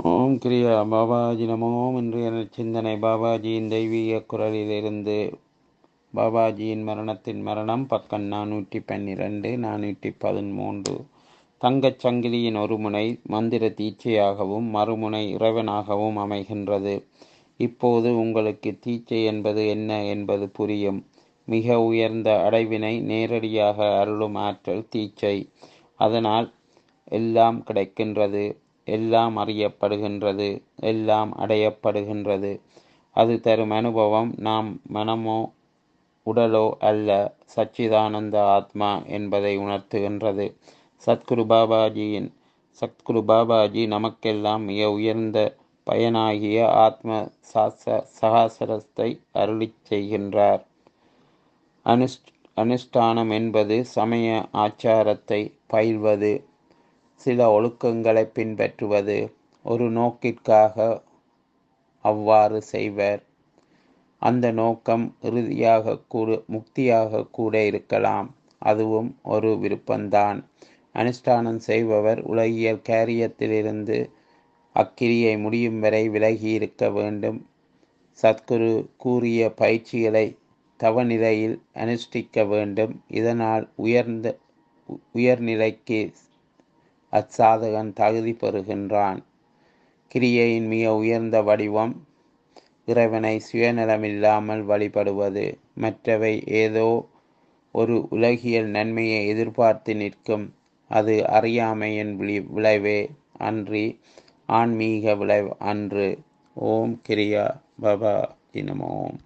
ஓம் கிரியா பாபாஜி நமோம் என்று என சிந்தனை பாபாஜியின் தெய்வீக குரலிலிருந்து பாபாஜியின் மரணத்தின் மரணம் பக்கம் நானூற்றி பன்னிரண்டு நானூற்றி பதிமூன்று தங்கச் சங்கிலியின் ஒரு முனை மந்திர தீட்சையாகவும் மறுமுனை இறைவனாகவும் அமைகின்றது இப்போது உங்களுக்கு தீட்சை என்பது என்ன என்பது புரியும் மிக உயர்ந்த அடைவினை நேரடியாக அருளும் ஆற்றல் தீட்சை அதனால் எல்லாம் கிடைக்கின்றது எல்லாம் அறியப்படுகின்றது எல்லாம் அடையப்படுகின்றது அது தரும் அனுபவம் நாம் மனமோ உடலோ அல்ல சச்சிதானந்த ஆத்மா என்பதை உணர்த்துகின்றது சத்குரு பாபாஜியின் சத்குரு பாபாஜி நமக்கெல்லாம் மிக உயர்ந்த பயனாகிய ஆத்ம சாச சகாசரத்தை அருளிச் செய்கின்றார் அனுஷ் அனுஷ்டானம் என்பது சமய ஆச்சாரத்தை பயில்வது சில ஒழுக்கங்களை பின்பற்றுவது ஒரு நோக்கிற்காக அவ்வாறு செய்வர் அந்த நோக்கம் இறுதியாக கூட முக்தியாக கூட இருக்கலாம் அதுவும் ஒரு விருப்பம்தான் அனுஷ்டானம் செய்பவர் உலகியல் காரியத்திலிருந்து அக்கிரியை முடியும் வரை விலகி இருக்க வேண்டும் சத்குரு கூறிய பயிற்சிகளை தவநிலையில் அனுஷ்டிக்க வேண்டும் இதனால் உயர்ந்த உயர்நிலைக்கு அச்சாதகன் தகுதி பெறுகின்றான் கிரியையின் மிக உயர்ந்த வடிவம் இறைவனை சுயநலமில்லாமல் வழிபடுவது மற்றவை ஏதோ ஒரு உலகியல் நன்மையை எதிர்பார்த்து நிற்கும் அது அறியாமையின் விளைவே அன்றி ஆன்மீக விளைவு அன்று ஓம் கிரியா பபா தினமோம்